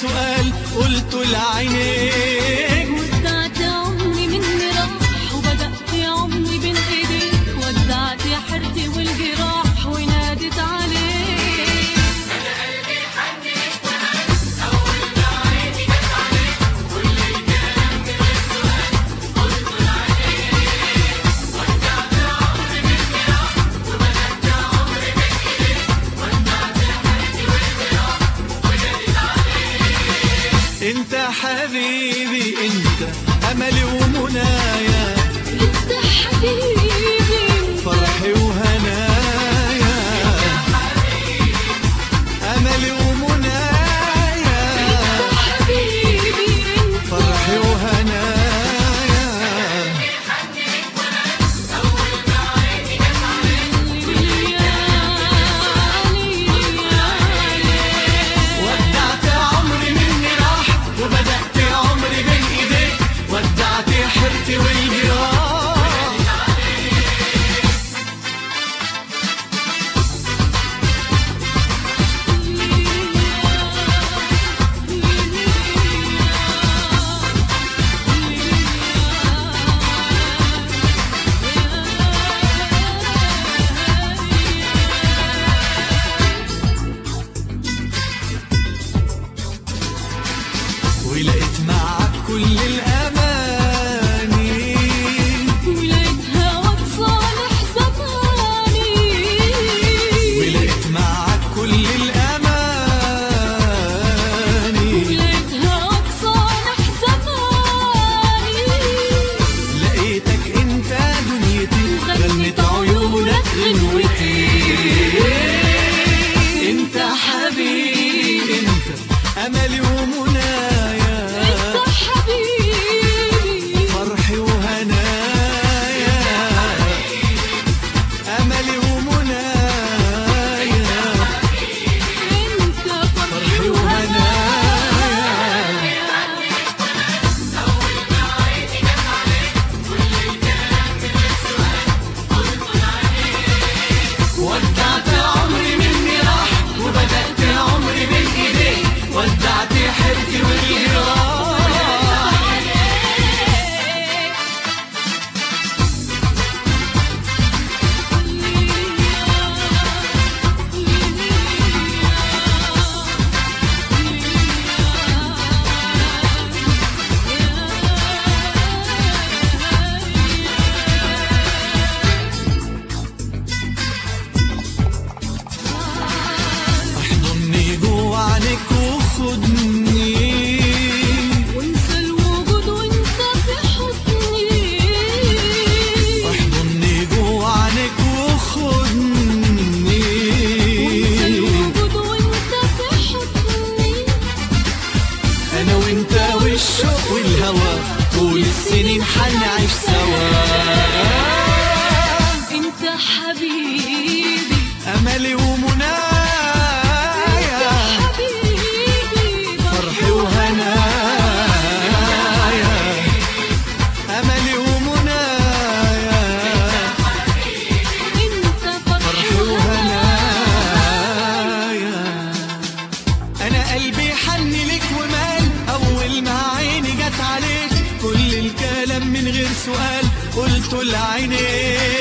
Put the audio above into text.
سؤال قلت لعينيك ودعت عمري مني راح وبدأت عمري بين ايديك ودعت حيرتي والجراح ونادت عليك انت حبيبي انت املي ومنايا انت حبيبي فرحي وهنايا املي ومنايا حبيبي انت فرحي وهنايا ودعت عمري مني راح وبدأت عمري بين ايديك ودعت حيرتي والجراح ولقيت معك كل الاماني ولقيت هواك صالح زماني ولقيت معك كل الاماني ولقيت هواك صالح زماني لقيتك انت دنيتي غنت عيونك غنوتي انت حبيبي انت املي ومنايا انت حبيبي فرحي وهنايا املي ومنايا انت فرحي وهنايا ودعت عمري مني راح وبدأت عمري بين ايديك ودعت حيرتي والجراح احضني جوا عنك وخدني وانسى الوجود وانت في حضني احضني جوا عنك وخدني وانسى الوجود وانت في حضني انا وانت والشوق والهوى طول السنين حنعيش سوا انت حبيبي املي ومنايا حبيبي فرحي وهنايا املي ومنايا انت فرحي وهنايا انا قلبي حن لك ومال اول ما عيني جت عليك كل الكلام من غير سؤال قلت لعينيك